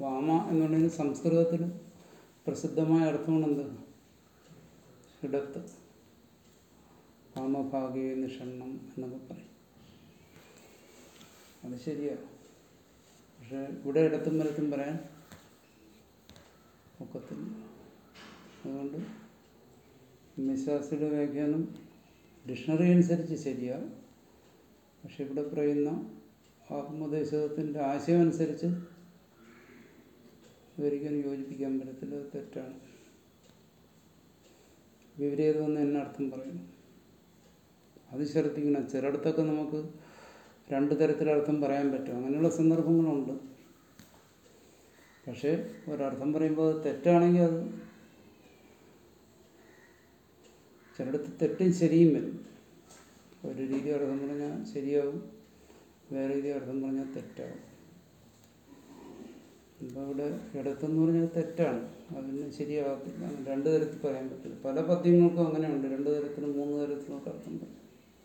വാമ എന്നുള്ളതിന് സംസ്കൃതത്തിൽ പ്രസിദ്ധമായ അർത്ഥമാണ് എന്ത് ഇടത്ത് വാമഭാഗേ നിഷണ്ണം എന്നൊക്കെ പറയും അത് ശരിയാണ് പക്ഷെ ഇവിടെ ഇടത്തും വലത്തും പറയാൻ ഒക്കത്തില്ല അതുകൊണ്ട് മിശാസിയുടെ വ്യാഖ്യാനം ഡിക്ഷണറി അനുസരിച്ച് ശരിയാണ് പക്ഷെ ഇവിടെ പറയുന്ന ആത്മോപദേശത്തിൻ്റെ ആശയം അനുസരിച്ച് ഒരിക്കലും യോജിപ്പിക്കാൻ പറ്റത്തില്ല അത് തെറ്റാണ് വിപരീതം എന്ന് തന്നെ അർത്ഥം പറയുന്നു അത് ശ്രദ്ധിക്കണം ചിലയിടത്തൊക്കെ നമുക്ക് രണ്ട് തരത്തിലർത്ഥം പറയാൻ പറ്റും അങ്ങനെയുള്ള സന്ദർഭങ്ങളുണ്ട് പക്ഷേ ഒരർത്ഥം പറയുമ്പോൾ അത് തെറ്റാണെങ്കിൽ അത് ചിലയിടത്ത് തെറ്റും ശരിയും വരും ഒരു രീതി അർത്ഥം പറഞ്ഞാൽ ശരിയാവും വേറെ രീതി അർത്ഥം പറഞ്ഞാൽ തെറ്റാവും ഇപ്പോൾ ഇവിടെ ഇടത്തെന്ന് പറഞ്ഞാൽ തെറ്റാണ് അതിന് ശരിയാകത്തില്ല അങ്ങനെ രണ്ട് തരത്തിൽ പറയാൻ പറ്റില്ല പല പദ്യങ്ങൾക്കും അങ്ങനെയുണ്ട് രണ്ട് തരത്തിലും മൂന്ന് തരത്തിലോട്ട് അർത്ഥം പറയും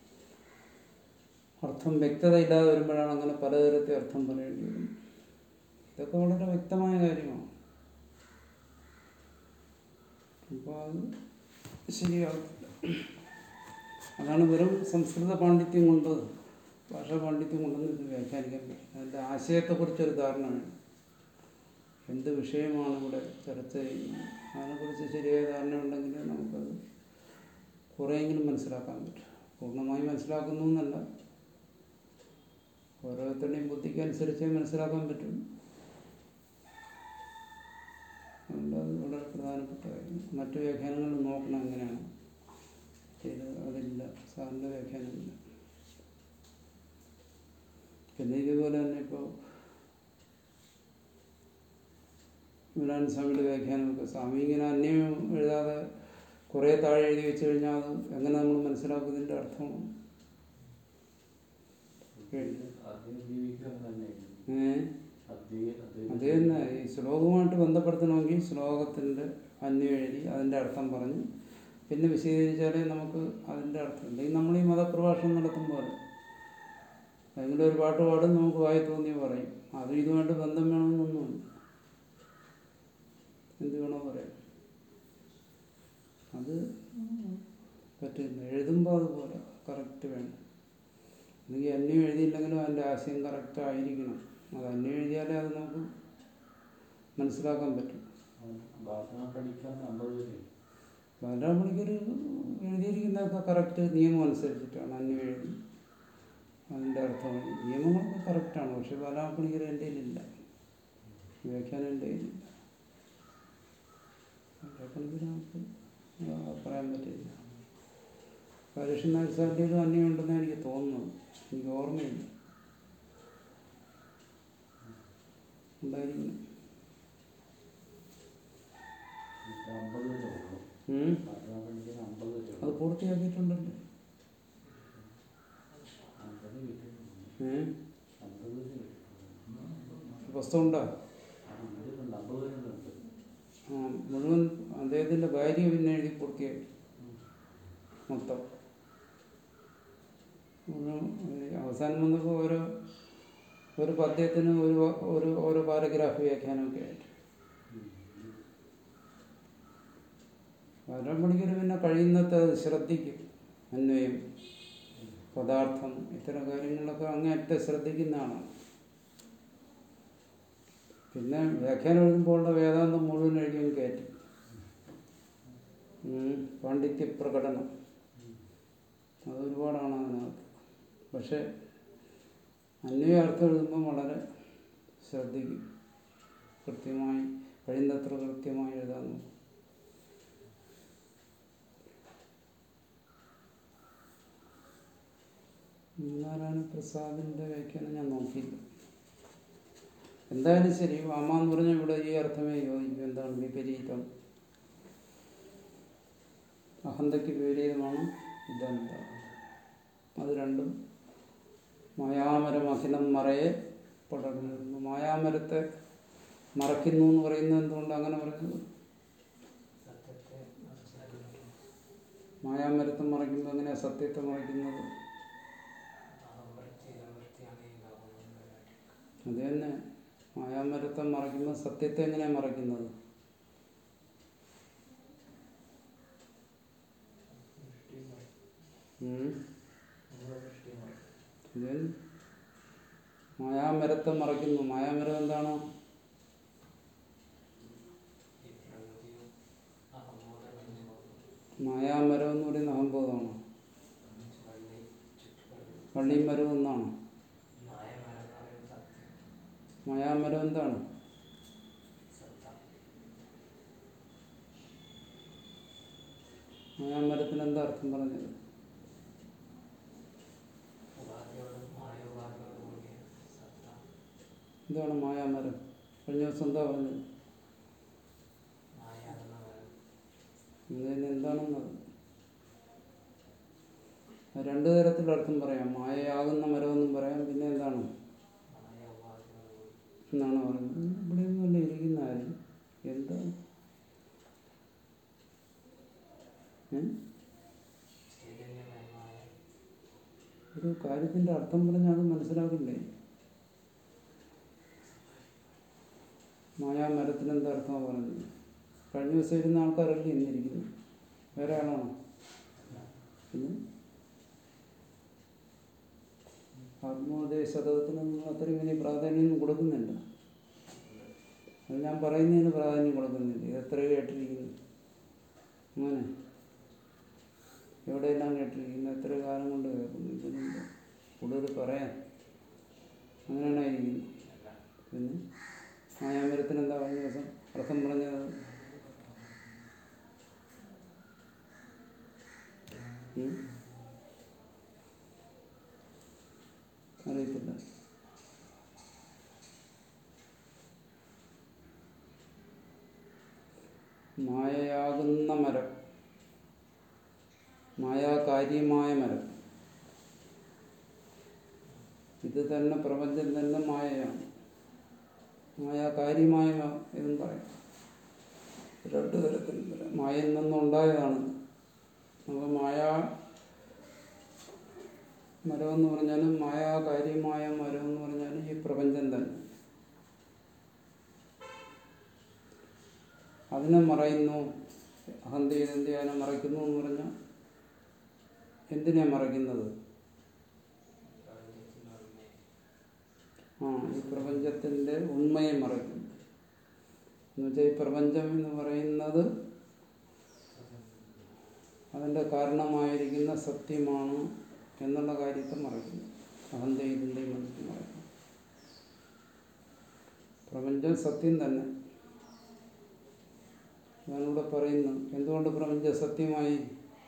അർത്ഥം വ്യക്തത ഇല്ലാതെ വരുമ്പോഴാണ് അങ്ങനെ പലതരത്തിൽ അർത്ഥം പറയേണ്ടി വരുന്നത് ഇതൊക്കെ വളരെ വ്യക്തമായ കാര്യമാണ് അപ്പോൾ അത് ശരിയാകത്തില്ല അതാണ് വെറും സംസ്കൃത പാണ്ഡിത്യം കൊണ്ട് ഭാഷാ പാണ്ഡിത്യം കൊണ്ടൊന്നും ഇത് വ്യാഖ്യാനിക്കാൻ പറ്റില്ല അതിൻ്റെ ആശയത്തെക്കുറിച്ചൊരു ധാരണ വേണം എന്ത് വിഷയമാണ് ഇവിടെ ചർച്ച ചെയ്യുന്നത് അതിനെക്കുറിച്ച് ശരിയായ ധാരണ ഉണ്ടെങ്കിൽ നമുക്കത് കുറേയെങ്കിലും മനസ്സിലാക്കാൻ പറ്റും പൂർണ്ണമായി മനസ്സിലാക്കുന്നു എന്നല്ല ഓരോരുത്തരുടെയും ബുദ്ധിക്ക് അനുസരിച്ചേ മനസ്സിലാക്കാൻ പറ്റും അതുകൊണ്ട് അത് വളരെ പ്രധാനപ്പെട്ട കാര്യം മറ്റു വ്യാഖ്യാനങ്ങൾ നോക്കണം എങ്ങനെയാണ് ഇത് അതില്ല സാറിൻ്റെ വ്യാഖ്യാനമില്ല പിന്നെ ഇതുപോലെ തന്നെ ഇപ്പോൾ വിലാൻ സ്വാമിയുടെ വ്യാഖ്യാനമൊക്കെ സ്വാമി ഇങ്ങനെ അന്യം എഴുതാതെ കുറേ താഴെ എഴുതി വെച്ച് കഴിഞ്ഞാൽ അത് എങ്ങനെ നമ്മൾ മനസ്സിലാക്കുന്നതിൻ്റെ അർത്ഥമാണ് അദ്ദേഹം ജീവിക്കുക തന്നെയായിരുന്നു ഏഹ് അദ്ദേഹം അത് അദ്ദേഹം തന്നെ ഈ ശ്ലോകവുമായിട്ട് ബന്ധപ്പെടുത്തണമെങ്കിൽ ശ്ലോകത്തിൻ്റെ അന്യം എഴുതി അതിൻ്റെ അർത്ഥം പറഞ്ഞ് പിന്നെ വിശദീകരിച്ചാലേ നമുക്ക് അതിൻ്റെ അർത്ഥം അല്ലെങ്കിൽ നമ്മൾ ഈ മതപ്രഭാഷണം നടത്തുമ്പോൾ ഏതെങ്കിലും ഒരു പാട്ട് പാടും നമുക്ക് വായി തോന്നി പറയും അത് ഇതുമായിട്ട് ബന്ധം വേണമെന്നൊന്നുമില്ല എന്ത് വേണോ പറയാം അത് പറ്റില്ല എഴുതുമ്പോൾ അതുപോലെ കറക്റ്റ് വേണം അല്ലെങ്കിൽ അന്യം എഴുതിയില്ലെങ്കിലും അതിൻ്റെ ആശയം കറക്റ്റ് ആയിരിക്കണം അത് അന്യം എഴുതിയാലേ അത് നമുക്ക് മനസ്സിലാക്കാൻ പറ്റും ഭാഷ പഠിക്കാൻ അമ്പത് പേര് ബാലരാമണിക്കൊരു എഴുതിയിരിക്കുന്നതൊക്കെ കറക്റ്റ് നിയമം അനുസരിച്ചിട്ടാണ് അന്യം എഴുതി അതിൻ്റെ അർത്ഥം നിയമങ്ങളൊക്കെ കറക്റ്റാണ് പക്ഷെ ബാലരാമണിക്കർ എൻ്റെ കയ്യിലില്ല വ്യാഖ്യാനം എൻ്റെ കയ്യിലില്ല ബാലരാമണിക്കർ നമുക്ക് ആ, പറയാൻ പറ്റില്ല പരീക്ഷ നായർ സാറിൻ്റെയിലും അന്യം ഉണ്ടെന്നാണ് എനിക്ക് തോന്നുന്നത് എനിക്ക് ഓർമ്മയില്ല ഉണ്ടായിരിക്കണം ഇപ്പൊ അമ്പത് പേരേ ഉള്ളൂ ഉം. ഭാഷ പഠിക്കാൻ അമ്പത് പേരേ അത് ഉള്ളൂ പൂർത്തിയാക്കിയിട്ടുണ്ടല്ലോ അമ്പത് പേര് ഏഹ് അമ്പത് പേര് കിട്ടും പുസ്തകം ഉണ്ടോ ഉണ്ട് അമ്പത് പേരുണ്ട് ആ, മുഴുവൻ അദ്ദേഹത്തിൻ്റെ ഭാര്യ പിന്നെ എഴുതി പൂർത്തിയാക്കി മൊത്തം മുഴുവൻ ഈ അവസാനം വന്നപ്പോൾ ഓരോ ഒരു പദ്യത്തിന് ഒരു വ- ഒരു ഓരോ പാരഗ്രാഫ് വ്യാഖ്യാനമൊക്കെ ആയിട്ട് വരാൻ മണിക്കൂർ പിന്നെ കഴിയുന്നത്ര അത് ശ്രദ്ധിക്കും അന്വയം പദാർത്ഥം ഇത്തരം കാര്യങ്ങളൊക്കെ അങ്ങേയറ്റം ശ്രദ്ധിക്കുന്നതാണ് പിന്നെ വ്യാഖ്യാനം എഴുതുമ്പോഴുള്ള വേദാന്തം മുഴുവൻ എഴുതിയും കയറ്റി ഉം. പാണ്ഡിത്യ പ്രകടനം അതൊരുപാടാണ് അതിനകത്ത് പക്ഷെ അന്വയാർത്ഥം എഴുതുമ്പം വളരെ ശ്രദ്ധിക്കും കൃത്യമായി കഴിയുന്നത്ര കൃത്യമായി എഴുതാൻ നോക്കും നാരായണ പ്രസാദിൻ്റെ വ്യാഖ്യാനം ഞാൻ നോക്കിയില്ല എന്തായാലും ശരി വാമ എന്ന് പറഞ്ഞാൽ ഇവിടെ ഈ അർത്ഥമേ യോജിക്കും എന്താണ് വിപരീതം അഹന്തയ്ക്ക് വിപരീതമാണ് ഇതെന്ത അത് രണ്ടും മായാമരം അഖിലം മറയെ പടർന്നു മായാമരത്തെ മറയ്ക്കുന്നു എന്ന് പറയുന്നത് എന്തുകൊണ്ട് അങ്ങനെ പറയുന്നത് സത്യത്തെ മനസ്സിലാക്കി പറ്റും മായാമരത്തെ മറയ്ക്കുമ്പോൾ എങ്ങനെയാണ് സത്യത്തെ മറയ്ക്കുന്നത് വൃത്തി വൃത്തിയാണ് ഈ ലോകം അത് തന്നെ മായാമരത്തെ മറയ്ക്കുമ്പോൾ സത്യത്തെ എങ്ങനെയാണ് മറയ്ക്കുന്നത് ഉം? ഇത് മായാമരത്തെ മറയ്ക്കുന്നു മായാമരം എന്താണ് മായാമരം എന്ന് പറയുന്ന അഹംബോധമാണ് വള്ളിയും മരവും ഒന്നാണ് മായാമരം എന്താണ് മായാമരത്തിന് എന്താ അർത്ഥം പറഞ്ഞത് എന്താണ് മായാമരം കഴിഞ്ഞ ദിവസം എന്താ പറഞ്ഞത് ഇതിന് എന്താണെന്നത് അത് രണ്ടു തരത്തിൽ അർത്ഥം പറയാം മായയാകുന്ന മരമെന്നും പറയാം പിന്നെ എന്താണ് എന്നാണ് പറയുന്നത് ഇവിടെ ഒന്നുമല്ല ഇരിക്കുന്ന ആരും എന്താ ഏ? ഒരു കാര്യത്തിന്റെ അർത്ഥം പറഞ്ഞാൽ അത് മനസ്സിലാക്കണ്ടേ മായാമരത്തിന് എന്താ അർത്ഥമാണ് പറഞ്ഞത് കഴിഞ്ഞ ദിവസം ഇരുന്ന ആൾക്കാരല്ലേ ഇന്നിരിക്കുന്നു വേറെ ആളാണോ പിന്നെ ആത്മോദയ ശതകത്തിന് നിങ്ങൾ അത്രയും വലിയ പ്രാധാന്യം കൊടുക്കുന്നില്ല അത് ഞാൻ പറയുന്നതിന് പ്രാധാന്യം കൊടുക്കുന്നില്ല ഇത് എത്ര കേട്ടിരിക്കുന്നു അങ്ങനെ എവിടെയെല്ലാം കേട്ടിരിക്കുന്നു എത്ര കാലം കൊണ്ട് കേൾക്കുന്നു ഇതിനുണ്ട് കൂടുതൽ പറയാൻ അങ്ങനെയാണ് ഇരിക്കുന്നത് പിന്നെ മായാമരത്തിന് എന്താ കഴിഞ്ഞ ദിവസം അർത്ഥം പറഞ്ഞത് ഉം? അറിയത്തില്ല മായയാകുന്ന മരം മായാകാര്യമായ മരം ഇത് തന്നെ പ്രപഞ്ചം തന്നെ മായയാണ് മായാകാര്യമായ മ- ഇതും പറയാം രണ്ട് തരത്തിൽ പറയാം. മായയിൽ നിന്നുണ്ടായതാണ് അപ്പോൾ മായ മരം എന്ന് പറഞ്ഞാലും മായാകാര്യമായ മരം എന്ന് പറഞ്ഞാലും ഈ പ്രപഞ്ചം തന്നെ അതിനെ മറയുന്നു അഹന്തേതെന്തി അതിനെ മറയ്ക്കുന്നു എന്ന് പറഞ്ഞാൽ എന്തിനെ മറയ്ക്കുന്നത് ആ ഈ പ്രപഞ്ചത്തിൻ്റെ ഉണ്മയെ മറയ്ക്കുന്നു എന്നുവെച്ചാൽ ഈ പ്രപഞ്ചം എന്ന് പറയുന്നത് അതിൻ്റെ കാരണമായിരിക്കുന്ന സത്യമാണ് എന്നുള്ള കാര്യത്തെ മറയ്ക്കുന്നു അഹന്തയിതിൻ്റെയും മനസ്സിൽ മറയ്ക്കുന്നു പ്രപഞ്ചം സത്യം തന്നെ ഞാനിവിടെ പറയുന്നു എന്തുകൊണ്ട് പ്രപഞ്ചം സത്യമായി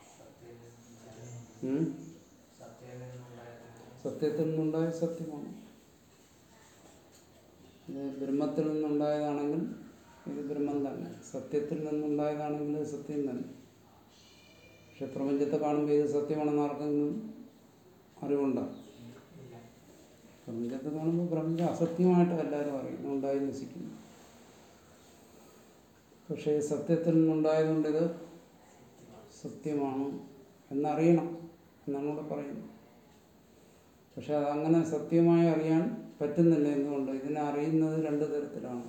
ഉം? സത്യത്തിൽ നിന്നുണ്ടായ സത്യമാണ് ഇത് ബ്രഹ്മത്തിൽ നിന്നുണ്ടായതാണെങ്കിൽ ഇത് ബ്രഹ്മം തന്നെ സത്യത്തിൽ നിന്നുണ്ടായതാണെങ്കിൽ ഇത് സത്യം തന്നെ പക്ഷെ പ്രപഞ്ചത്തെ കാണുമ്പോൾ ഇത് സത്യമാണെന്ന് ആർക്കെങ്കിലും അറിവുണ്ടോ പ്രപഞ്ചത്തെ കാണുമ്പോൾ പ്രപഞ്ചം അസത്യമായിട്ട് എല്ലാവരും അറിയുന്നു ഉണ്ടായി നശിക്കുന്നു പക്ഷേ ഈ സത്യത്തിൽ നിന്നുണ്ടായതുകൊണ്ട് ഇത് സത്യമാണ് എന്നറിയണം എന്നാണ് ഇവിടെ പറയുന്നത് പക്ഷെ അതങ്ങനെ സത്യമായി അറിയാൻ പറ്റുന്നില്ല എന്തുകൊണ്ട് ഇതിനെ അറിയുന്നത് രണ്ട് തരത്തിലാണ്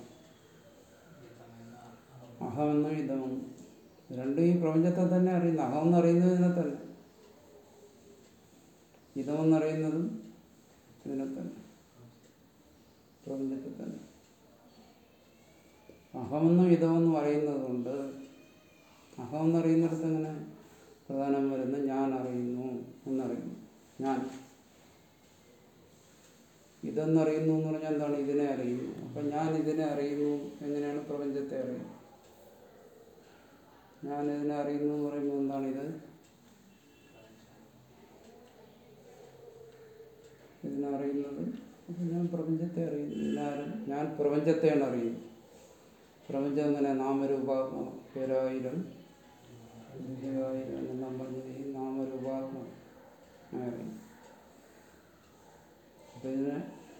അഹമെന്നും ഇതമെന്നും രണ്ടും ഈ പ്രപഞ്ചത്തെ തന്നെ അറിയുന്നു അഹമെന്ന് അറിയുന്നതിനെ തന്നെ ഇതമെന്നറിയുന്നതും ഇതിനെ തന്നെ പ്രപഞ്ചത്തെ തന്നെ അഹമെന്നും ഇതമെന്നും അറിയുന്നത് കൊണ്ട് അഹമെന്നറിയുന്നിടത്ത് എങ്ങനെ പ്രധാനം വരുന്ന ഞാൻ അറിയുന്നു എന്നറിയുന്നു ഞാൻ ഇതെന്നറിയുന്നു എന്ന് പറഞ്ഞാൽ എന്താണ് ഇതിനെ അറിയുന്നു അപ്പം ഞാൻ ഇതിനെ അറിയുന്നു എങ്ങനെയാണ് പ്രപഞ്ചത്തെ അറിയുന്നത് ഞാൻ ഇതിനെ അറിയുന്നു എന്ന് പറയുമ്പോൾ എന്താണ് ഇത് ഇതിനെ അറിയുന്നത് അപ്പം ഞാൻ പ്രപഞ്ചത്തെ അറിയുന്നു ഇതിനാരും ഞാൻ പ്രപഞ്ചത്തെയാണ് അറിയുന്നത് പ്രപഞ്ചം എങ്ങനെ നാമരൂപാത്മ പേരായിരം വിജയായിരം എന്നെല്ലാം പറഞ്ഞത് ഈ നാമരൂപാത്മ അറിയുന്നു അപ്പം ഇതിനെ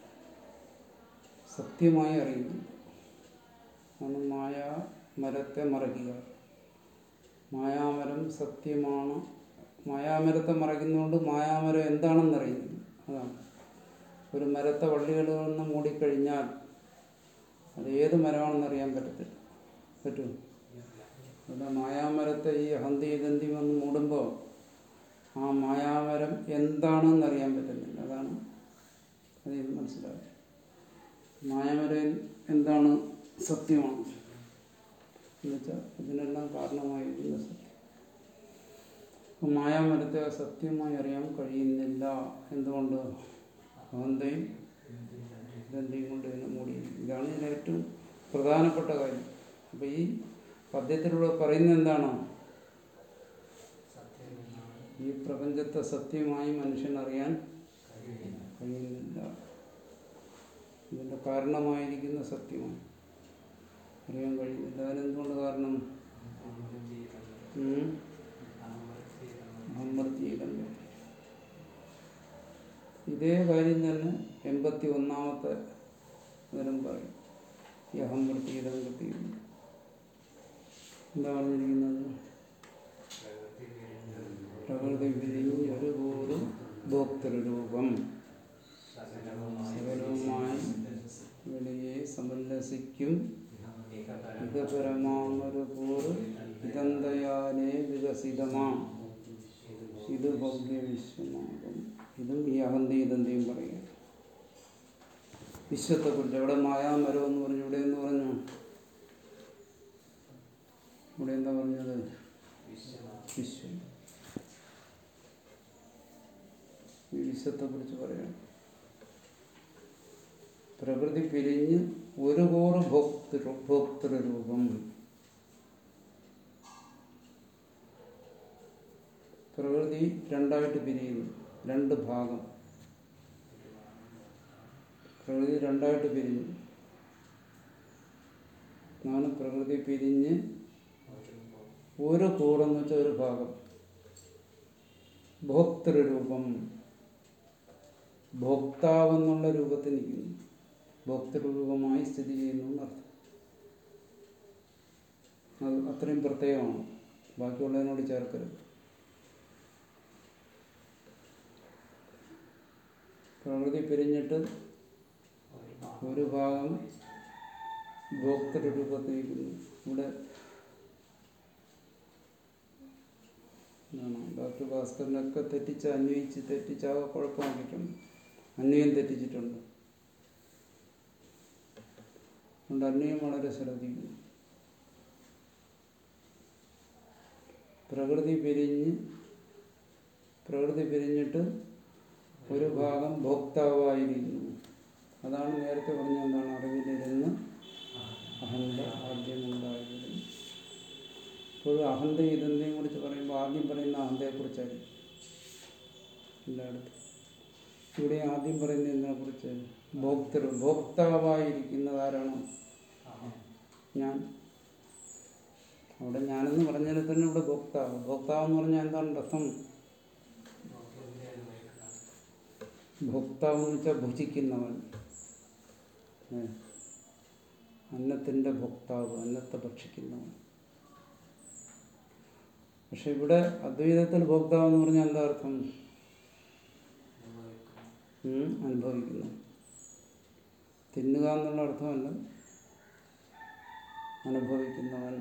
സത്യമായി അറിയുന്നു ആണ് മായ മരത്തെ മറയ്ക്കുക മായാമരം സത്യമാണ് മായാമരത്തെ മറയ്ക്കുന്നതുകൊണ്ട് മായാമരം എന്താണെന്ന് അറിയുന്നു അതാണ് ഒരു മരത്തെ വള്ളികളിൽ നിന്ന് മൂടിക്കഴിഞ്ഞാൽ അത് ഏത് മരമാണെന്ന് അറിയാൻ പറ്റത്തില്ല പറ്റുമോ ഇവിടെ മായാമരത്തെ ഈ അഹന്തി ദന്തി വന്ന് മൂടുമ്പോൾ ആ മായാമരം എന്താണെന്ന് അറിയാൻ പറ്റുന്നില്ല അതാണ് അതിൽ നിന്ന് മനസ്സിലാക്കുക മായാമരം എന്താണ് സത്യമാണ് എന്നുവെച്ചാൽ ഇതിനെല്ലാം കാരണമായിരിക്കുന്ന സത്യം അപ്പം മായാമരത്തെ സത്യമായി അറിയാൻ കഴിയുന്നില്ല എന്തുകൊണ്ട് അഹന്തയും ദന്തിയും കൊണ്ട് ഇതിനെ മൂടിയിരിക്കും ഇതാണ് ഇതിന് ഏറ്റവും പ്രധാനപ്പെട്ട കാര്യം അപ്പം ഈ പദ്യത്തിലൂടെ പറയുന്നത് എന്താണ് സത്യം എന്നാണ് ഈ പ്രപഞ്ചത്തെ സത്യമായി മനുഷ്യൻ അറിയാൻ കഴിയുന്നത് കഴിയുന്നില്ല ഇതിൻ്റെ കാരണമായിരിക്കുന്ന സത്യമാണ് അറിയാൻ കഴിയുന്നില്ല അതിനെന്തുകൊണ്ട് കാരണം ഉം, അമർത്തിയില്ല ഇതേ കാര്യം തന്നെ എൺപത്തി ഒന്നാമത്തെ ഇതിലും പറയും ഈ അഹംവൃത്തിയിലും കിട്ടിയിരുന്നു എന്താ പറഞ്ഞിരിക്കുന്നത് പ്രകൃതി വിരിഞ്ഞൊരു കൂറ് ഭോക്തൃരൂപം സകലവുമായി വെളിയെ സമല്ലസിക്കും ഇതപരമാമൊരു കൂറ് ഇതന്തയാലേ വികസിതമാം ഇത് ഭൗഗ്യവിശ്വമാകും ഇതും ഈ അഹന്തി ഇതന്തയും പറയുക വിശ്വത്തെക്കുറിച്ച് അവിടെ മായാമരം എന്ന് പറഞ്ഞു ഇവിടെ എന്ന് പറഞ്ഞു ഇവിടെ എന്താ പറഞ്ഞത് വിശ്വം ഈ വിശ്വത്തെക്കുറിച്ച് പറയണം പ്രകൃതി പിരിഞ്ഞ് ഒരു കോറ് ഭോക്തൃ ഭോക്തൃരൂപം പ്രകൃതി രണ്ടായിട്ട് പിരിയുന്നു രണ്ട് ഭാഗം പ്രകൃതി രണ്ടായിട്ട് പിരിഞ്ഞു നാണ് പ്രകൃതി പിരിഞ്ഞ് ഒരു കൂടെന്ന് വെച്ചാൽ ഒരു ഭാഗം ഭോക്തൃരൂപം ഭോക്താവെന്നുള്ള രൂപത്തിൽ നിൽക്കുന്നു ഭോക്തൃരൂപമായി സ്ഥിതി ചെയ്യുന്നു എന്നർത്ഥം അത് അത്രയും പ്രത്യേകമാണ് ബാക്കിയുള്ളതിനോട് ചേർക്കരുത് പ്രകൃതി പിരിഞ്ഞിട്ട് ഒരു ഭാഗം ഭോക്തൃരൂപത്തിൽ നിൽക്കുന്നു ഇവിടെ എന്താണ് ഡോക്ടർ ഭാസ്കറിനൊക്കെ തെറ്റിച്ച് അന്വയിച്ച് തെറ്റിച്ച് ആ കുഴപ്പമാക്കിയിട്ടുണ്ട് അന്വയം തെറ്റിച്ചിട്ടുണ്ട് അതുകൊണ്ട് അന്വയം വളരെ ശ്രദ്ധിക്കുന്നു പ്രകൃതി പിരിഞ്ഞ് പ്രകൃതി പിരിഞ്ഞിട്ട് ഒരു ഭാഗം ഭോക്താവായിരിക്കുന്നു അതാണ് നേരത്തെ പറഞ്ഞ എന്താണ് അറിവിലിരുന്ന് അഹന്ത ആദ്യമുണ്ടായിരുന്നു ഇപ്പോഴും അഹന്ത ഇതെന്തെയും കുറിച്ച് പറയുമ്പോൾ ആദ്യം പറയുന്ന അഹന്തയെക്കുറിച്ചായിരിക്കും എല്ലായിടത്തും ഇവിടെ ആദ്യം പറയുന്നത് എന്തിനെ കുറിച്ച് ഭോക്തൃ ഭോക്താവായിരിക്കുന്നത് ആരാണ് ഞാൻ അവിടെ ഞാനെന്ന് പറഞ്ഞാൽ തന്നെ ഇവിടെ ഭോക്താവ് ഭോക്താവ് എന്ന് പറഞ്ഞാൽ എന്താണ് അർത്ഥം ഭോക്താവ് എന്ന് വെച്ചാൽ ഭുജിക്കുന്നവൻ ഏ. അന്നത്തിൻ്റെ ഭോക്താവ് അന്നത്തെ ഭക്ഷിക്കുന്നവൻ പക്ഷെ ഇവിടെ അദ്വൈതത്തിൽ ഭോക്താവ് എന്ന് പറഞ്ഞാൽ എന്താ അർത്ഥം ഉം, അനുഭവിക്കുന്നു തിന്നുക എന്നുള്ള അർത്ഥമല്ല അനുഭവിക്കുന്നവൻ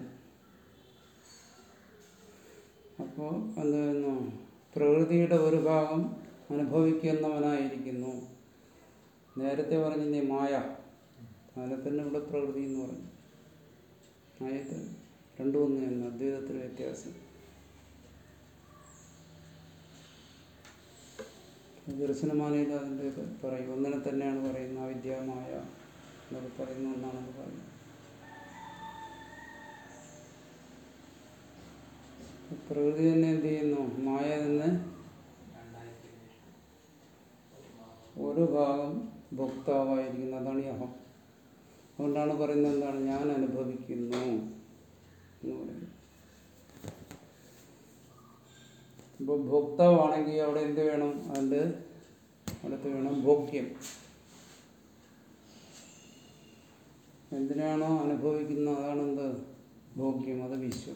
അപ്പോൾ എന്തായിരുന്നു പ്രകൃതിയുടെ ഒരു ഭാഗം അനുഭവിക്കുന്നവനായിരിക്കുന്നു നേരത്തെ പറഞ്ഞില്ലേ മായ അതിനെ തന്നെ ഇവിടെ പ്രകൃതി എന്ന് പറഞ്ഞു മായത്തെ രണ്ടും ഒന്ന് തന്നെ അദ്വൈതത്തിൽ വ്യത്യാസം ദർശനമാനയിൽ അതിൻ്റെ ഒക്കെ പറയും ഒന്നിനെ തന്നെയാണ് പറയുന്നത് അവിദ്യമായ എന്നൊക്കെ പറയുന്ന ഒന്നാണെന്ന് പറയുന്നത് പ്രകൃതി തന്നെ എന്ത് ചെയ്യുന്നു മായ തന്നെ ഒരു ഭാഗം ഭോക്താവായിരിക്കുന്നു അതാണ് ഈ അഹം അതുകൊണ്ടാണ് പറയുന്നത് എന്താണ് ഞാൻ അനുഭവിക്കുന്നു എന്ന് പറയുന്നത് ഇപ്പോൾ ഭോക്താവാണെങ്കിൽ അവിടെ എന്ത് വേണം അതിൻ്റെ അടുത്ത് വേണം ഭോഗ്യം എന്തിനാണോ അനുഭവിക്കുന്നത് അതാണെന്ത് ഭോഗ്യം അത് വിശ്വം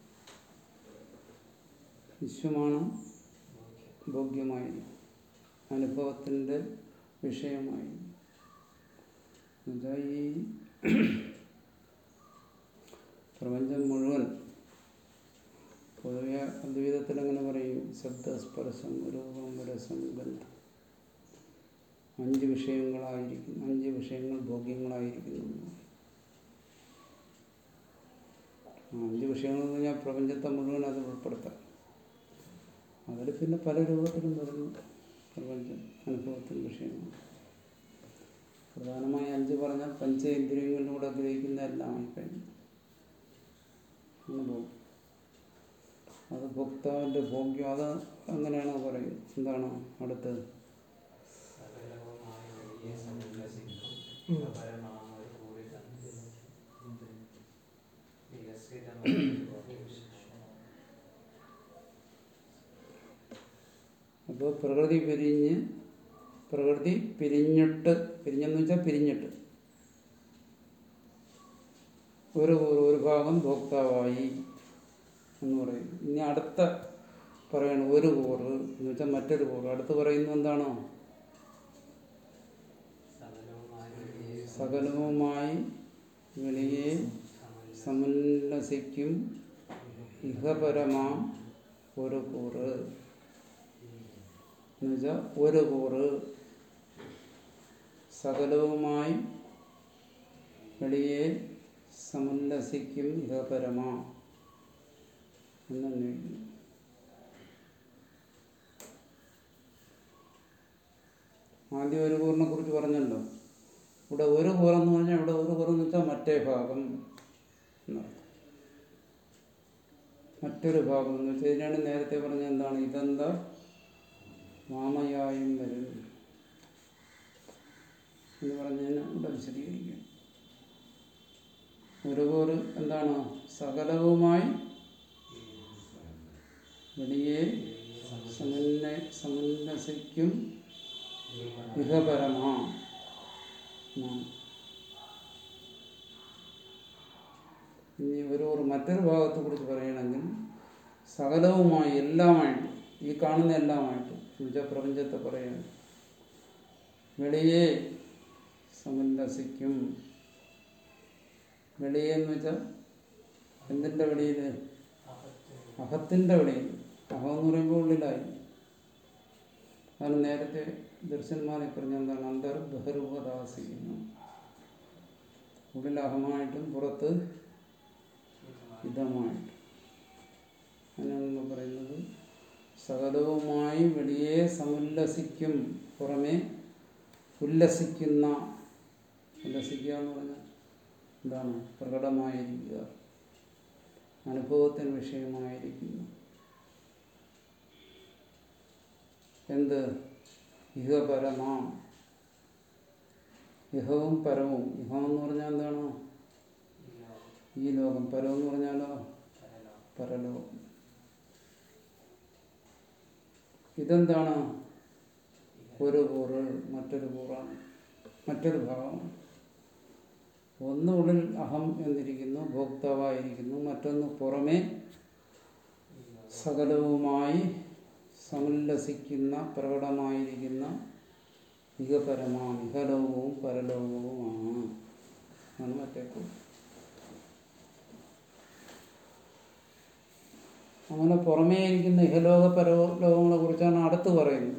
വിശ്വമാണ് ഭോഗ്യമായിരിക്കും അനുഭവത്തിൻ്റെ വിഷയമായി എന്നുവെച്ചാൽ ഈ പ്രപഞ്ചം മുഴുവൻ പൊതുവെ അദ്വൈതത്തിൽ അങ്ങനെ പറയും ശബ്ദസ്പർശം രൂപം രസം ഗന്ധം അഞ്ച് വിഷയങ്ങളായിരിക്കുന്നു അഞ്ച് വിഷയങ്ങൾ ഭോഗ്യങ്ങളായിരിക്കുന്നു ആ, അഞ്ച് വിഷയങ്ങൾ എന്ന് പറഞ്ഞാൽ പ്രപഞ്ചത്തെ മുഴുവൻ അത് ഉൾപ്പെടുത്താം അതിൽ പിന്നെ പല രൂപത്തിലും വരുന്നു പ്രപഞ്ചം അനുഭവത്തിന് വിഷയമാണ് പ്രധാനമായി അഞ്ച് പറഞ്ഞാൽ പഞ്ചേന്ദ്രിയങ്ങളിലൂടെ ഗ്രഹിക്കുന്ന എല്ലാമായി കഴിഞ്ഞു അനുഭവം അത് ഭോക്താവിൻ്റെ ഭോഗ്യം അത് അങ്ങനെയാണോ പറയും എന്താണ് അടുത്തത് സകലവുമായ വലിയ സമുല്ലസിക്കും പരമാവധി കൂടി തന്നെ വികസിതമായ അപ്പോൾ പ്രകൃതി പിരിഞ്ഞ് പ്രകൃതി പിരിഞ്ഞിട്ട് പിരിഞ്ഞെന്ന് വെച്ചാൽ പിരിഞ്ഞിട്ട് ഒരു കൂറ് ഒരു ഭാഗം ഭോക്താവായി എന്ന് പറയും ഇനി അടുത്ത പറയണം ഒരു കൂറ് എന്ന് വെച്ചാൽ മറ്റൊരു കൂറ് അടുത്ത് പറയുന്നത് എന്താണോ സകലവുമായ വലിയ സകലവുമായി വെളിയെ സമുല്ലസിക്കും ഇഹപരമാം ഒരു കൂറ് എന്നുവെച്ചാൽ ഒരു കൂറ് സകലവുമായി വെളിയെ സമുല്ലസിക്കും ഇഹപരമാ എന്നന്വേഷിക്കുന്നു ആദ്യം ഒരു കൂറിനെ കുറിച്ച് പറഞ്ഞല്ലോ ഇവിടെ ഒരു കൂറെന്ന് പറഞ്ഞാൽ ഇവിടെ ഒരു കൂറെന്ന് വെച്ചാൽ മറ്റേ ഭാഗം എന്നർത്ഥം മറ്റൊരു ഭാഗം എന്ന് വെച്ചാൽ ഇതിനാണ് നേരത്തെ പറഞ്ഞ എന്താണ് ഇതെന്താ മാമയായും വരും എന്ന് പറഞ്ഞതിന് ഇവിടെ വിശദീകരിക്കുക ഒരു കൂറ് എന്താണ് സകലവുമായി വെളിയെ സമന്വ സമന്വസിക്കും ഇഹപരമാ എന്നാണ്. ഇനി ഒരു ഒരു മറ്റൊരു ഭാഗത്തെ കുറിച്ച് പറയുകയാണെങ്കിൽ സകലവുമായി എല്ലാമായിട്ട് ഈ കാണുന്ന എല്ലാമായിട്ട് എന്നുവെച്ചാൽ പ്രപഞ്ചത്തെ പറയുകയാണ് വെളിയെ സമന്വസിക്കും വെളിയെ എന്ന് വെച്ചാൽ എന്തിൻ്റെ വെളിയിൽ അഹത്തിൻ്റെ വെളിയിൽ അഹം എന്ന് പറയുമ്പോൾ ഉള്ളിലായി അതാണ് നേരത്തെ ദർശന്മാരെ പറഞ്ഞ എന്താണ് അന്തർ ബഹിർവദാസിക്കുന്നു ഉള്ളിൽ അഹമായിട്ടും പുറത്ത് ഹിതമായിട്ടും അങ്ങനെയാണ് നമ്മൾ പറയുന്നത് സകലവുമായി വെളിയെ സമുല്ലസിക്കും പുറമെ ഉല്ലസിക്കുന്ന ഉല്ലസിക്കുക എന്ന് പറഞ്ഞാൽ എന്താണ് പ്രകടമായിരിക്കുക അനുഭവത്തിന് വിഷയമായിരിക്കുന്നു എന്ത് ഇഹപരമാ ഇഹവും പരവും ഇഹം എന്ന് പറഞ്ഞാൽ എന്താണ് ഈ ലോകം പരം എന്ന് പറഞ്ഞാലോ പരലോകം ഇതെന്താണ് ഒരു കൂറ് മറ്റൊരു കൂറാണ് മറ്റൊരു ഭാഗമാണ് ഒന്ന് ഉള്ളിൽ അഹം എന്നിരിക്കുന്നു ഭോക്താവായിരിക്കുന്നു മറ്റൊന്ന് പുറമെ സകലവുമായി സമുല്ലസിക്കുന്ന പ്രകടമായിരിക്കുന്ന ഇഹപരമാം ഇഹലോകവും പരലോകവുമാണ് ആണ് മറ്റേ കൂറ് അങ്ങനെ പുറമേ ഇരിക്കുന്ന ഇഹലോക പരലോകങ്ങളെ കുറിച്ചാണ് അടുത്ത് പറയുന്നത്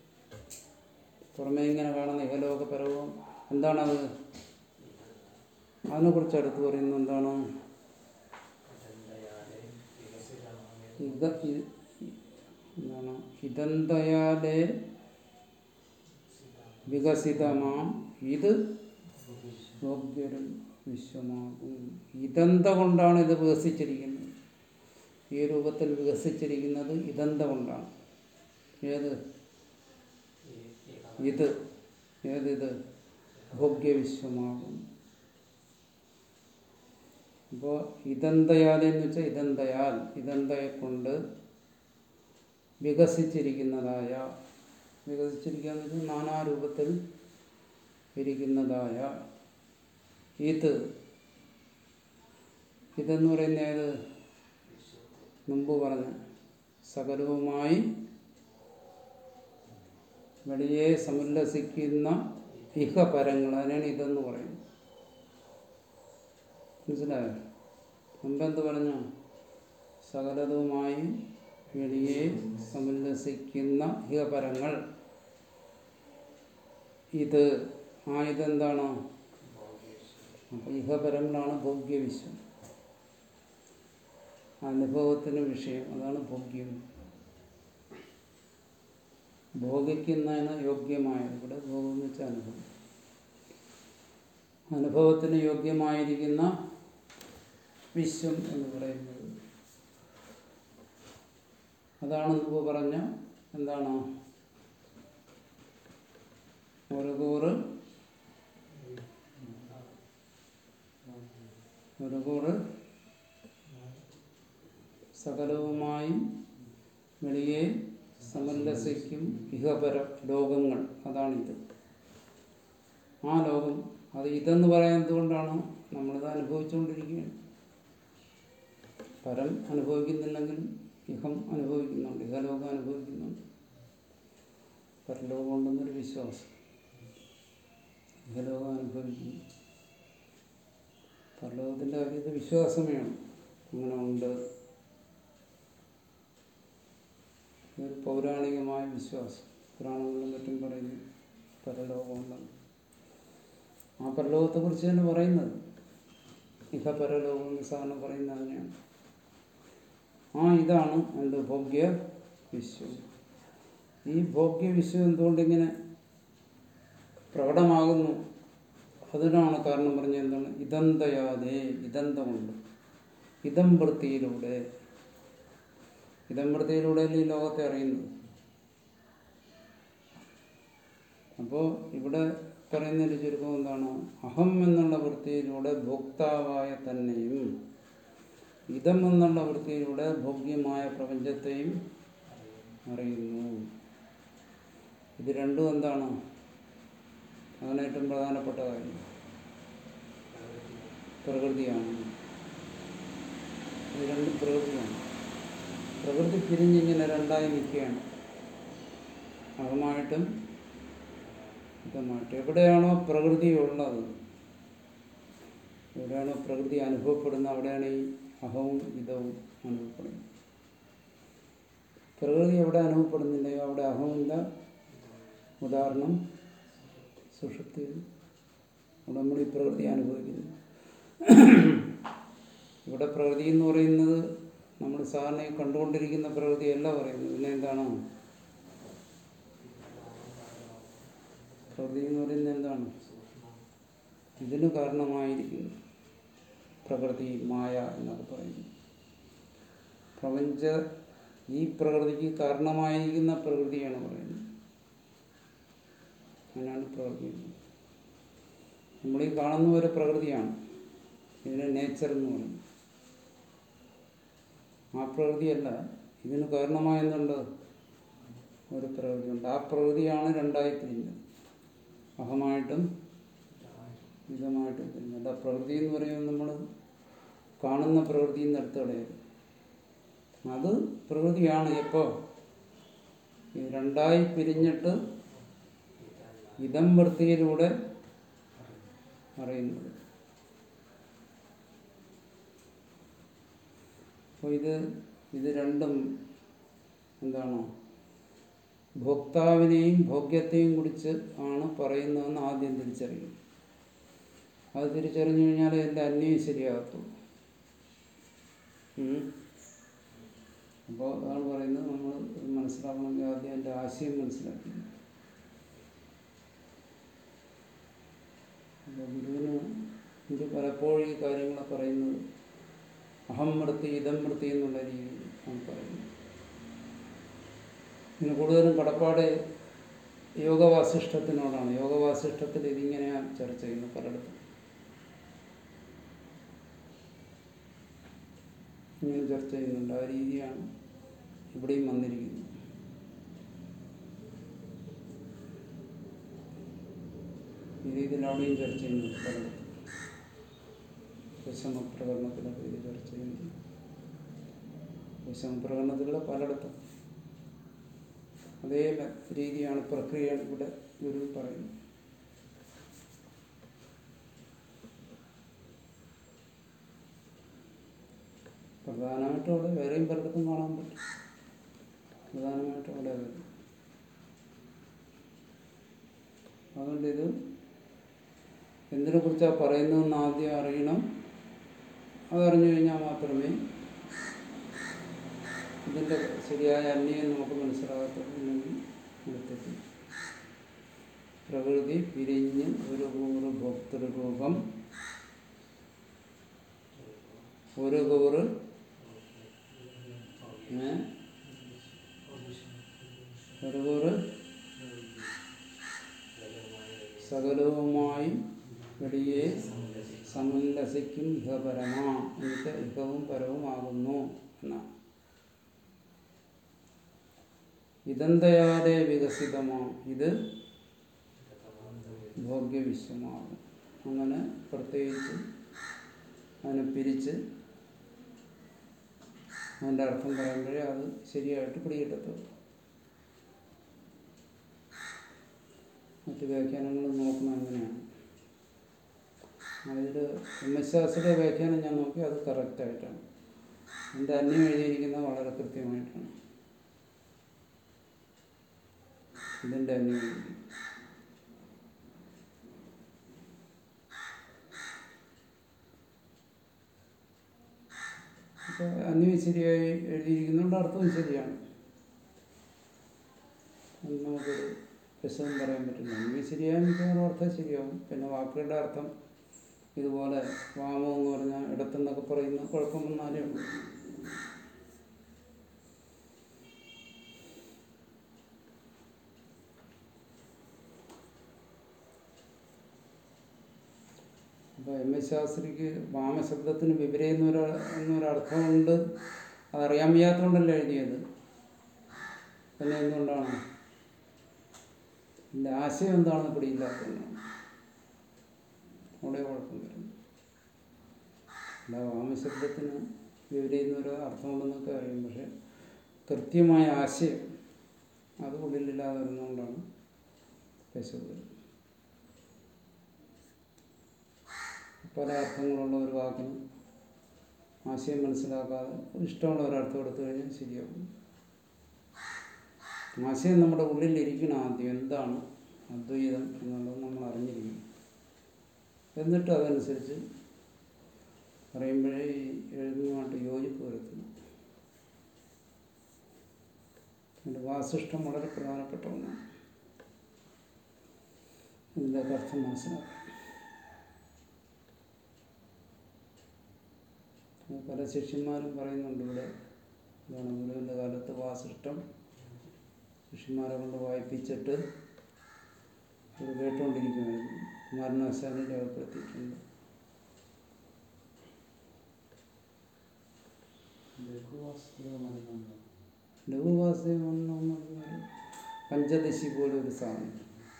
പുറമേ ഇങ്ങനെ കാണുന്ന ഇഹലോക പരവും എന്താണത് അതിനെക്കുറിച്ച് അടുത്ത് പറയുന്നത് എന്താണ് ഇത ഇ- എന്താണ് ഇതന്തയാലേ വികസിതമാം ഇത് യോഗ്യരും വിശ്വമാകും ഇതന്ത കൊണ്ടാണ് ഇത് വികസിച്ചിരിക്കുന്നത് ഈ രൂപത്തിൽ വികസിച്ചിരിക്കുന്നത് ഇതന്ത കൊണ്ടാണ് ഏത് ഇത് ഏതിത് ഭോഗ്യവിശ്വമാകും അപ്പോൾ ഇതന്തയാലെന്ന് വെച്ചാൽ ഇതന്തയാൽ ഇതന്തയെ കൊണ്ട് വികസിച്ചിരിക്കുന്നതായ വികസിച്ചിരിക്കുക എന്ന് വെച്ചാൽ നാനാരൂപത്തിൽ ഇരിക്കുന്നതായ ഇത് ഇതെന്ന് പറയുന്ന ഏത് മുമ്പ് പറഞ്ഞ സകലവുമായി വെളിയെ സമുല്ലസിക്കുന്ന ഇഹപരങ്ങൾ അതിനാണ് ഇതെന്ന് പറയുന്നത് മനസ്സിലായോ മുമ്പെന്ത് പറഞ്ഞു സകലതുമായി വെളിയെ സമുല്ലസിക്കുന്ന ഇഹപരങ്ങൾ ഇത് ആ ഇതെന്താണ് അപ്പൊ ഇഹപരങ്ങളാണ് ഭോഗ്യവിശ്വം അനുഭവത്തിന് വിഷയം അതാണ് ഭോഗ്യം ഭോഗിക്കുന്നതിന് യോഗ്യമായത് ഇവിടെ ഭോഗം എന്ന് വെച്ചാൽ അനുഭവം അനുഭവത്തിന് യോഗ്യമായിരിക്കുന്ന വിശ്വം എന്ന് പറയുന്നത് അതാണ് മുമ്പ് പറഞ്ഞ എന്താണ് ഒരു കൂറ് ഒരു കൂറ് സകലവുമായി വെളിയെ സമല്ലസിക്കും ഇഹപര ലോകങ്ങൾ അതാണിത് ആ ലോകം അത് ഇതെന്ന് പറയാൻ എന്തുകൊണ്ടാണ് നമ്മളിത് അനുഭവിച്ചുകൊണ്ടിരിക്കുകയാണ് പരം അനുഭവിക്കുന്നില്ലെങ്കിലും ഇഹം അനുഭവിക്കുന്നുണ്ട് ഇഹലോകം അനുഭവിക്കുന്നുണ്ട് പരലോകം ഉണ്ടെന്നൊരു വിശ്വാസം ഇഹലോകം അനുഭവിക്കുന്നു പരലോകത്തിൻ്റെ കാര്യത്തിൽ വിശ്വാസമേ ആണ് അങ്ങനെ ഉണ്ട് ഇതൊരു പൗരാണികമായ വിശ്വാസം പുരാണങ്ങളിലും മറ്റും പറയുന്നു പരലോകമുണ്ടെന്ന് ആ പരലോകത്തെക്കുറിച്ച് തന്നെ പറയുന്നത് ഇഹ പരലോകം എന്ന് സാധാരണ പറയുന്നത് അതിനെയാണ് ആ ഇതാണ് എന്ത് ഭോഗ്യ വിശ്വം ഈ ഭോഗ്യ വിശ്വം എന്തുകൊണ്ടിങ്ങനെ പ്രകടമാകുന്നു അതിനാണ് കാരണം പറഞ്ഞ എന്താണ് ഇതന്തയാതെ ഇതന്തമുണ്ട് ഇതം വൃത്തിയിലൂടെ ഇതം വൃത്തിയിലൂടെയല്ലേ ഈ ലോകത്തെ അറിയുന്നത് അപ്പോൾ ഇവിടെ പറയുന്നതിൻ്റെ ചുരുക്കം എന്താണ് അഹം എന്നുള്ള വൃത്തിയിലൂടെ ഭോക്താവായ തന്നെയും ഇതം എന്നുള്ള വൃത്തിയിലൂടെ ഭോഗ്യമായ പ്രപഞ്ചത്തെയും അറിയുന്നു ഇത് രണ്ടും എന്താണ് അതാണ് ഏറ്റവും പ്രധാനപ്പെട്ട കാര്യം പ്രകൃതിയാണ് ഇത് രണ്ടും പ്രകൃതിയാണ് പ്രകൃതി പിരിഞ്ഞിങ്ങനെ രണ്ടായി നിൽക്കുകയാണ് അഹമായിട്ടും ഇതമായിട്ടും എവിടെയാണോ പ്രകൃതി ഉള്ളത് എവിടെയാണോ പ്രകൃതി അനുഭവപ്പെടുന്നത് അവിടെയാണ് ഈ അഹവും ഇതവും അനുഭവപ്പെടുന്നത് പ്രകൃതി എവിടെ അനുഭവപ്പെടുന്നില്ലയോ അവിടെ അഹമില്ല ഉദാഹരണം സുഷുപ്തി അവിടെ നമ്മൾ ഈ പ്രകൃതി അനുഭവിക്കുന്നു ഇവിടെ പ്രകൃതി എന്ന് പറയുന്നത് നമ്മൾ സാധാരണ ഈ കണ്ടുകൊണ്ടിരിക്കുന്ന പ്രകൃതിയല്ല പറയുന്നത് പിന്നെ എന്താണ് പ്രകൃതി എന്ന് പറയുന്നത് എന്താണ് ഇതിന് കാരണമായിരിക്കുന്നു പ്രകൃതി മായ എന്നൊക്കെ പറയുന്നു പ്രപഞ്ച ഈ പ്രകൃതിക്ക് കാരണമായിരിക്കുന്ന പ്രകൃതിയാണ് പറയുന്നത് അങ്ങനെയാണ് പ്രകൃതി നമ്മൾ ഈ കാണുന്ന ഒരു പ്രകൃതിയാണ് ഇതിനെ നേച്ചർ എന്ന് പറയും ആ പ്രകൃതിയല്ല ഇതിന് കാരണമായെന്നുണ്ട് ഒരു പ്രകൃതിയുണ്ട് ആ പ്രകൃതിയാണ് രണ്ടായി തിരിഞ്ഞത് അഹമായിട്ടും ഇതമായിട്ടും തിരിഞ്ഞത് ആ പ്രകൃതി എന്ന് പറയുമ്പോൾ നമ്മൾ കാണുന്ന പ്രകൃതിയിൽ നിന്ന് എടുത്ത് കളയരുത് അത് പ്രകൃതിയാണ് എപ്പോൾ ഈ രണ്ടായി പിരിഞ്ഞിട്ട് ഇതം വൃത്തിയിലൂടെ അറിയുന്നത് അപ്പോൾ ഇത് ഇത് രണ്ടും എന്താണ് ഭോക്താവിനെയും ഭോഗ്യത്തെയും കുറിച്ച് ആണ് പറയുന്നതെന്ന് ആദ്യം തിരിച്ചറിയും അത് തിരിച്ചറിഞ്ഞു കഴിഞ്ഞാൽ എൻ്റെ അന്യം ശരിയാകത്തുള്ളൂ അപ്പോൾ അതാണ് പറയുന്നത് നമ്മൾ മനസ്സിലാക്കണമെങ്കിൽ ആദ്യം എൻ്റെ ആശയം മനസ്സിലാക്കി അപ്പോൾ ഗുരുവിന് ഇത് പലപ്പോഴും ഈ കാര്യങ്ങളെ പറയുന്നത് അഹം വൃത്തി ഇതം വൃത്തി എന്നുള്ള രീതിയിൽ ആണ് പറയുന്നത് ഇതിന് കൂടുതലും കടപ്പാട് യോഗവാസിഷ്ടത്തിനോടാണ് യോഗവാസിഷ്ടത്തിൽ ഇതിങ്ങനെയാണ് ചർച്ച ചെയ്യുന്നത് പലയിടത്തും ഇങ്ങനെ ചർച്ച ചെയ്യുന്നുണ്ട് ആ രീതിയാണ് ഇവിടെയും വന്നിരിക്കുന്നത് ഈ രീതിയിൽ അവിടെയും ചർച്ച ചെയ്യുന്നുണ്ട് പലയിടത്തും വിഷമപ്രകടനത്തിലൊക്കെ ഇത് ചർച്ച ചെയ്യുന്നു വിഷമപ്രകടനത്തിലുള്ള പലയിടത്തും അതേ മെ- രീതിയാണ് പ്രക്രിയയാണ് ഇവിടെ ഗുരു പറയുന്നത് പ്രധാനമായിട്ടും അവിടെ വേറെയും പലയിടത്തും കാണാൻ പറ്റും പ്രധാനമായിട്ടും അവിടെ വരും അതുകൊണ്ട് ഇത് എന്തിനെ കുറിച്ചാണ് പറയുന്നതെന്ന് ആദ്യം അറിയണം അതറിഞ്ഞു കഴിഞ്ഞാൽ മാത്രമേ ഇതിൻ്റെ ശരിയായ അന്യം നമുക്ക് മനസ്സിലാകത്തുള്ളൂ ഇല്ലെങ്കിൽ എടുത്തിട്ട് പ്രകൃതി പിരിഞ്ഞ് ഒരു കൂറ് ഭോക്തൃരൂപം ഒരു കൂറ് ഏ? ഒരു കൂറ് സകലവുമായി വെടിയെ സമല്ലസിക്കും ഇഹപരമാ എന്നിട്ട് ഇഹവും പരവുമാകുന്നു എന്നാണ് ഇതന്തയാതെ വികസിതമാ ഇത് ഭോഗ്യവിശ്വമാകും അങ്ങനെ പ്രത്യേകിച്ച് അതിനെ പിരിച്ച് അതിൻ്റെ അർത്ഥം പറയുമ്പോഴേ അത് ശരിയായിട്ട് പിടികിട്ടത്തുള്ളൂ മറ്റ് വ്യാഖ്യാനങ്ങൾ നോക്കുന്നത് അങ്ങനെയാണ് അതിൽ എം എസ് ശാസ്ത്രിയുടെ വ്യാഖ്യാനം ഞാൻ നോക്കി അത് കറക്റ്റായിട്ടാണ് എൻ്റെ അന്യം എഴുതിയിരിക്കുന്നത് വളരെ കൃത്യമായിട്ടാണ് ഇതിൻ്റെ അന്യം എഴുതി അപ്പോൾ അന്യം ശരിയായി എഴുതിയിരിക്കുന്നുണ്ട് അർത്ഥവും ശരിയാണ് അത് നമുക്കൊരു വിശദം പറയാൻ പറ്റില്ല അന്യം ശരിയായാൽ മിക്കവാറും അർത്ഥം ശരിയാവും പിന്നെ വാക്കുകളുടെ അർത്ഥം ഇതുപോലെ വാമം എന്ന് പറഞ്ഞാൽ ഇടത്തെന്നൊക്കെ പറയുന്ന കുഴപ്പം വന്നാലേ ഉള്ളൂ അപ്പോൾ എം എസ് ശാസ്ത്രിക്ക് വാമശബ്ദത്തിന് വിപരീത എന്നൊരു എന്നൊരർത്ഥമുണ്ട് അതറിയാൻ വയ്യാത്തതുകൊണ്ടല്ല എഴുതിയത് പിന്നെ എന്തുകൊണ്ടാണ് ഇതിൻ്റെ ആശയം എന്താണെന്ന് പിടിയില്ലാത്തതുകൊണ്ടാണ് അവിടെ കുഴപ്പം വരുന്നു അല്ല വാമശബ്ദത്തിന് വിപരീത ഒരു അർത്ഥമുണ്ടെന്നൊക്കെ അറിയും പക്ഷെ കൃത്യമായ ആശയം അത് ഉള്ളിലില്ലാതെ വരുന്നതുകൊണ്ടാണ് പശു വരുന്നത് പല അർത്ഥങ്ങളുള്ള ഒരു വാക്കിന് ആശയം മനസ്സിലാക്കാതെ ഇഷ്ടമുള്ള ഒരർത്ഥം എടുത്തു കഴിഞ്ഞാൽ ശരിയാവും ആശയം നമ്മുടെ ഉള്ളിലിരിക്കണം ആദ്യം എന്താണ് അദ്വൈതം എന്നുള്ളത് നമ്മൾ അറിഞ്ഞിരിക്കണം എന്നിട്ട് അതനുസരിച്ച് പറയുമ്പോഴേ ഈ എഴുതുന്നതുമായിട്ട് യോജിപ്പ് വരുത്തുന്നു അതിൻ്റെ വാസിഷ്ടം വളരെ പ്രധാനപ്പെട്ട ഒന്നാണ് ഇതിൻ്റെ അർത്ഥം മനസ്സിലാക്കാം പല ശിഷ്യന്മാരും പറയുന്നുണ്ട് ഇവിടെ എന്താണ് ഗുരുവിൻ്റെ കാലത്ത് വാസിഷ്ടം ശിഷ്യന്മാരെ കൊണ്ട് വായിപ്പിച്ചിട്ട് ഇത് കേട്ടുകൊണ്ടിരിക്കുമായിരുന്നു കുമാരനാശാനെ രേഖപ്പെടുത്തിയിട്ടുണ്ട് ലഘുവാസ്തവമെന്നുണ്ട് ലഘുവാസ്തവം എന്ന് പറഞ്ഞാൽ പഞ്ചദശി പോലെ ഒരു സാധനം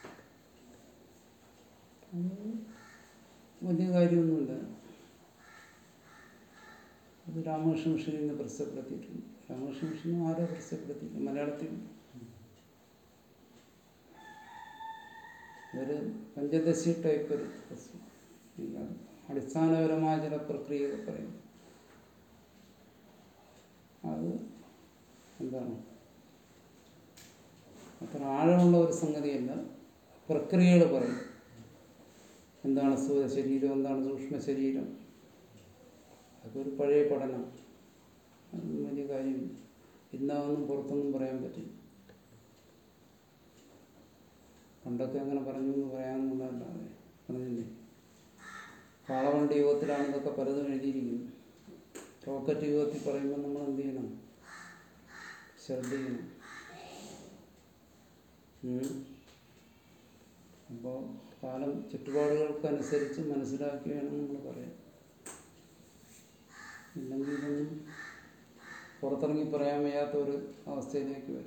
അത് വലിയ കാര്യമൊന്നുമില്ല അത് രാമകൃഷ്ണ മിഷൻ ഇന്ന് പ്രസിദ്ധപ്പെടുത്തിയിട്ടുണ്ട് രാമകൃഷ്ണ മിഷൻ ആരോ പ്രസിദ്ധപ്പെടുത്തിയിട്ടുണ്ട് മലയാളത്തിൽ ഒരു പഞ്ചദശി ടൈപ്പ് ഒരു പുസ്തകം. ഇല്ല, അടിസ്ഥാനപരമായ ചില പ്രക്രിയകൾ പറയും അത് എന്താണ് അത്ര ആഴമുള്ള ഒരു സംഗതിയല്ല പ്രക്രിയകൾ പറയും എന്താണ് സ്ഥൂല ശരീരം എന്താണ് സൂക്ഷ്മ ശരീരം അതൊക്കെ ഒരു പഴയ പഠനം അതൊന്നും വലിയ കാര്യം ഇന്നാതൊന്നും പുറത്തൊന്നും പറയാൻ പറ്റില്ല പണ്ടൊക്കെ അങ്ങനെ പറഞ്ഞു എന്ന് പറയാമെന്നുള്ളതല്ലാതെ പറഞ്ഞില്ലേ പാളവണ്ടി യുഗത്തിലാണ് ഇതൊക്കെ പലതും എഴുതിയിരിക്കുന്നത് റോക്കറ്റ് യുഗത്തിൽ പറയുമ്പോൾ നമ്മൾ എന്ത് ചെയ്യണം ശ്രദ്ധിക്കണം അപ്പോൾ കാലം ചുറ്റുപാടുകൾക്കനുസരിച്ച് മനസ്സിലാക്കി വേണം നമ്മൾ പറയാൻ ഇല്ലെങ്കിൽ ഇതൊന്നും പുറത്തിറങ്ങി പറയാൻ വയ്യാത്ത ഒരു അവസ്ഥയിലേക്ക് വരും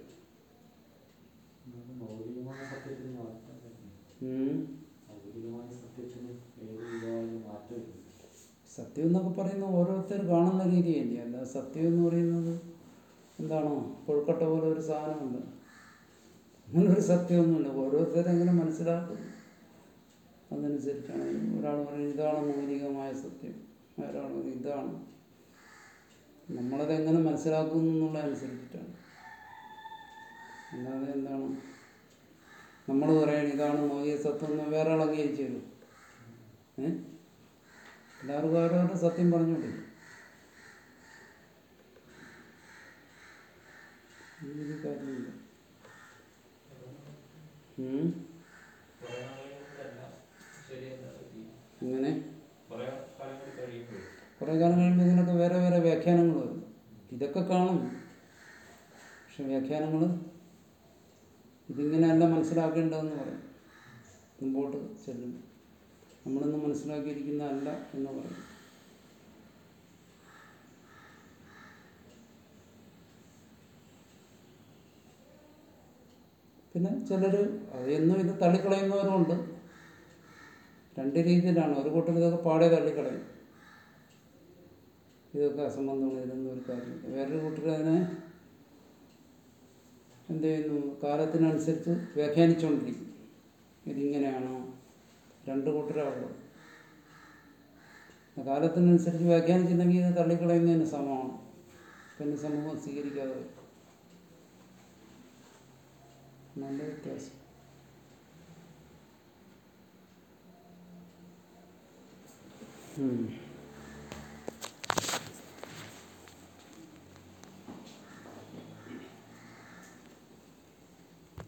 മൗലികമായ സത്യത്തിന് മാറ്റം വരുന്നു. ഉം. മൗലികമായ സത്യത്തിന് ഏത് വിധമായാലും മാറ്റമില്ല സത്യം എന്നൊക്കെ പറയുന്ന ഓരോരുത്തർ കാണുന്ന രീതിയല്ലേ അല്ല സത്യം എന്ന് പറയുന്നത് എന്താണോ കൊഴുക്കട്ട പോലെ ഒരു സാധനമുണ്ട് അങ്ങനെ ഒരു സത്യമൊന്നുമില്ല ഓരോരുത്തരും എങ്ങനെ മനസ്സിലാക്കും അതനുസരിച്ചാണ് ഒരാൾ പറയും ഇതാണ് മൗലികമായ സത്യം ഒരാൾ പറയും ഇതാണ് നമ്മളത് എങ്ങനെ മനസ്സിലാക്കുന്നു എന്നുള്ള അനുസരിച്ചിട്ടാണ് അല്ലാതെ എന്താണ് നമ്മൾ പറയണം ഇതാണ് മൗലിക സത്യം എന്ന് വേറെ ആൾ അംഗീകരിച്ചു തരും ഏ എല്ലാവർക്കും ഓരോരോ സത്യം പറഞ്ഞോട്ടെ ഒരു കാര്യമില്ല ഉം. കുറേ നാളുകൾ കൊണ്ടല്ല ശരിയെന്നാ ഈ ഇങ്ങനെ കുറേ കാലം കൂടി കഴിയുമ്പോൾ കുറേ കാലം കഴിയുമ്പോൾ ഇതിനൊക്കെ വേറെ വേറെ വ്യാഖ്യാനങ്ങൾ വരും ഇതൊക്കെ കാണും പക്ഷെ വ്യാഖ്യാനങ്ങൾ ഇതിങ്ങനെയല്ല മനസ്സിലാക്കേണ്ടതെന്ന് പറയും മുമ്പോട്ട് ചെല്ലും നമ്മളിന്ന് മനസ്സിലാക്കിയിരിക്കുന്നതല്ല എന്ന് പറയും പിന്നെ ചിലർ അതെന്നും ഇത് തള്ളിക്കളയുന്നവരുമുണ്ട് രണ്ട് രീതിയിലാണ് ഒരു കൂട്ടർ ഇതൊക്കെ പാടെ തള്ളിക്കളയും ഇതൊക്കെ അസംബന്ധമാണ് ഇതൊന്നും ഒരു കാര്യമില്ല വേറൊരു കൂട്ടർ അതിനെ എന്ത് ചെയ്യുന്നു കാലത്തിനനുസരിച്ച് വ്യാഖ്യാനിച്ചുകൊണ്ടിരിക്കും ഇതിങ്ങനെയാണോ രണ്ട് കൂട്ടരാണല്ലോ കാലത്തിനനുസരിച്ച് വ്യാഖ്യാനിച്ചില്ലെങ്കിൽ ഇത് തള്ളിക്കളയുന്നതിന് സമമാണ് പിന്നെ സമൂഹം സ്വീകരിക്കാതെ വരും. നല്ല വ്യത്യാസം ഉം